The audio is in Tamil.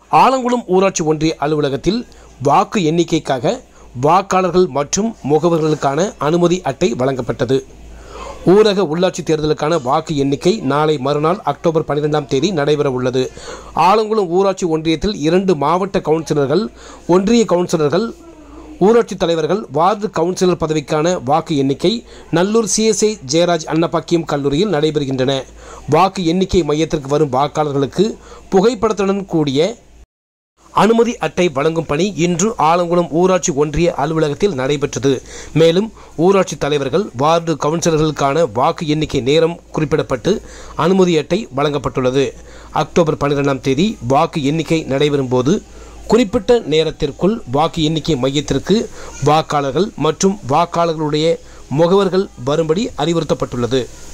ஆலங்குளம் ஊராட்சி ஒன்றிய அலுவலகத்தில் வாக்கு எண்ணிக்கைக்காக வாக்காளர்கள் மற்றும் முகவர்களுக்கான அனுமதி அட்டை வழங்கப்பட்டது ஊரக உள்ளாட்சி தேர்தலுக்கான வாக்கு எண்ணிக்கை நாளை மறுநாள் அக்டோபர் பன்னிரெண்டாம் தேதி நடைபெற உள்ளது ஆலங்குளம் ஊராட்சி ஒன்றியத்தில் இரண்டு மாவட்ட கவுன்சிலர்கள் ஒன்றிய கவுன்சிலர்கள் ஊராட்சி தலைவர்கள் வார்டு கவுன்சிலர் பதவிக்கான வாக்கு எண்ணிக்கை நல்லூர் சிஎஸ்ஐ ஜெயராஜ் அன்னபாக்கியம் கல்லூரியில் நடைபெறுகின்றன வாக்கு எண்ணிக்கை மையத்திற்கு வரும் வாக்காளர்களுக்கு புகைப்படத்துடன் கூடிய அனுமதி அட்டை வழங்கும் பணி இன்று ஆலங்குளம் ஊராட்சி ஒன்றிய அலுவலகத்தில் நடைபெற்றது மேலும் ஊராட்சி தலைவர்கள் வார்டு கவுன்சிலர்களுக்கான வாக்கு எண்ணிக்கை நேரம் குறிப்பிடப்பட்டு அனுமதி அட்டை வழங்கப்பட்டுள்ளது அக்டோபர் பன்னிரெண்டாம் தேதி வாக்கு எண்ணிக்கை நடைபெறும் போது குறிப்பிட்ட நேரத்திற்குள் வாக்கு எண்ணிக்கை மையத்திற்கு வாக்காளர்கள் மற்றும் வாக்காளர்களுடைய முகவர்கள் வரும்படி அறிவுறுத்தப்பட்டுள்ளது